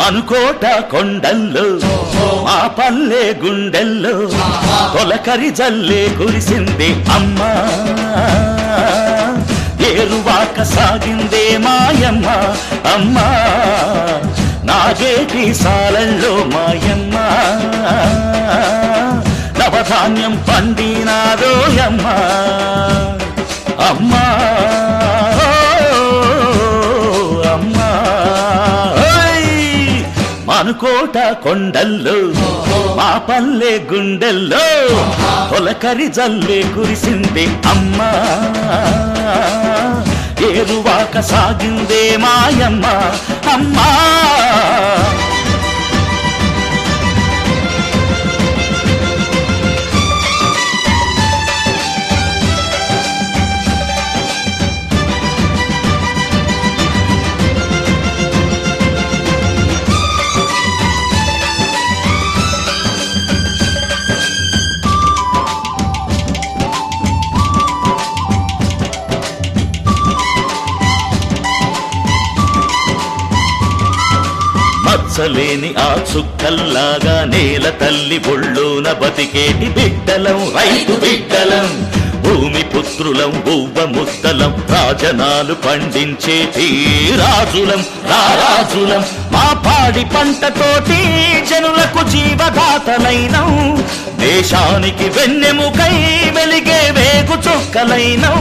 మనుకోట కొండల్లో మా పల్లె గుండెల్లో తొలకరి జల్లే కురిసింది అమ్మా ఏరువాక సాగిందే మాయమ్మ అమ్మా నాగేటి సాలల్లో మాయమ్మ నవధాన్యం పండినాదోయమ్మ అమ్మా అమ్మా ఓయ్! మనుకోట కొండల్లో మా పల్లె గుండెల్లో తొలకరి జల్లే కురిసింది అమ్మా ఏరువాక సాగిందే మాయమ్మ అమ్మా మచ్చలేని ఆ చుక్కల్లాగా నేల తల్లి ఒళ్ళోన బతికేటి బిడ్డలం రైతు బిడ్డలం భూమి పుత్రులం బువ్వ ముద్దలం రాజనాలు పండించేటి రాజులం రారాజులం మా పాడి పంటతోటి జనులకు జీవదాతలైనం దేశానికి వెన్నెముకై వెలిగే వేగు చుక్కలైనం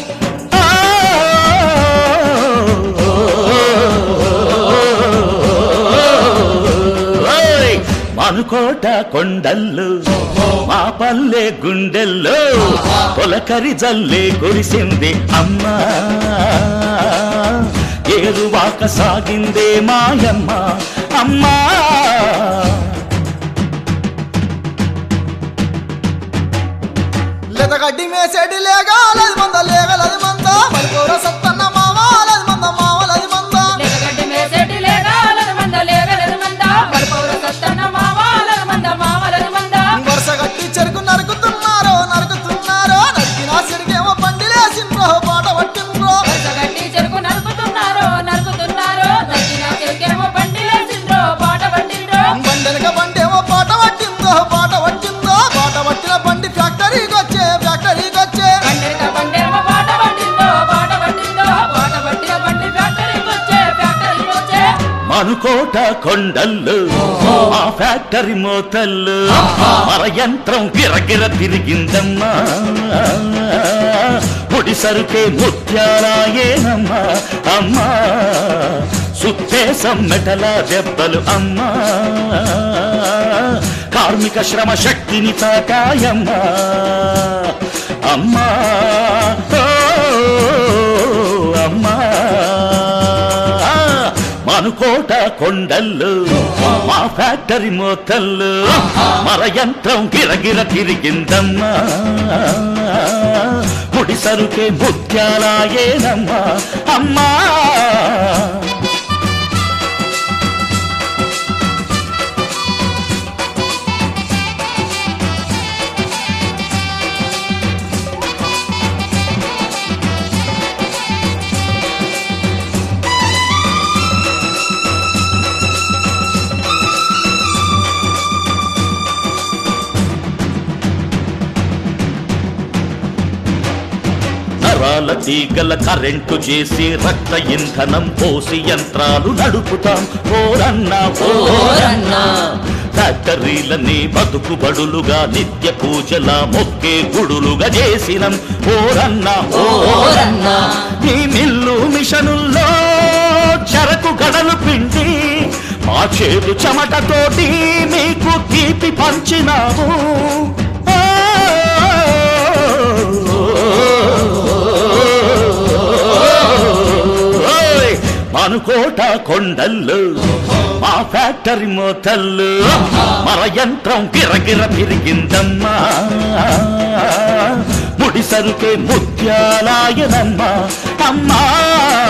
ఓయ్! మనుకోట కొండల్లో మా పల్లె గుండెల్లో తొలకరి జల్లే కురిసింది అమ్మా ఏరువాక సాగిందే మాయమ్మ అమ్మా లెతగడ్డి మేసేటి లేగాలది మంద లేగలది మంద మలికూర సత్తన్న మావాలది మంద మావలది మంద లేగగడ్డి మేసేటి లేగాలది మంద లేగలది మంద మరిపౌర సత్తన్న మావాలది మంద మావలది మంద వరుస గట్టి చెరుకు నరుకుతున్నారో నరుకుతున్నారో నరికినా చెరుకేమో పండిలేసిండ్రో పాట పట్టిండ్రో వరుసగట్టి చెరుకు నరుకుతున్నారో నరుకుతున్నారో నచ్చిన చెరుకేమో బండిలేసిండ్రో పాట పట్టిండ్రో బండెనక బండేమో పాట పట్టిందో పాట పట్టిందో పాట పట్టిన బండి ఫ్యాక్టరీకి వచ్చే ఫ్యాక్టరీకి వచ్చే బండిక బండేమో పాట పట్టిందో పాట పట్టిందో పాట పట్టిన బండి ఫ్యాక్టరీకి వచ్చే ఫ్యాక్టరీకి వచ్చే మనుకోట కొండల్లో మా ఫ్యాక్టరీ మోతల్లో మర యంత్రం గిరగిర తిరిగిందమ్మా పొడి సరుకే ముత్యాలాయేనమ్మా అమ్మా సుత్తే సమ్మెటల దెబ్బలు అమ్మా కార్మిక శ్రమ శక్తిని తాకాయమ్మా అమ్మా ఓ, అమ్మా మనుకోట కొండల్లో మా ఫ్యాక్టరీ మోతల్లో మర యంత్రం గిరగిర తిరిగిందమ్మా ముడి సరుకే ముత్యాలాయేనమ్మా అమ్మా నరాల తీగల కరెంటు చేసి రక్త ఇంధనం పోసి యంత్రాలు నడుపుతాం ఓరన్నా ఓరన్నా ఫ్యాక్టరీలని బతుకు బడులుగా నిత్య పూజల మొక్కే గుడులుగా చేసినం ఓరన్నా ఓరన్నా ఈ మిల్లు మిషనుల్లో చెరకు గడలు పిండి మా చేదు చెమటతోటి మీకు తీపి పంచినాము ఓయ్! మనుకోట కొండల్లో మా ఫ్యాక్టరీ మోతల్లో మర యంత్రం గిరగిర తిరిగిందమ్మా ముడి సరుకే ముత్యాలాయనమ్మా అమ్మా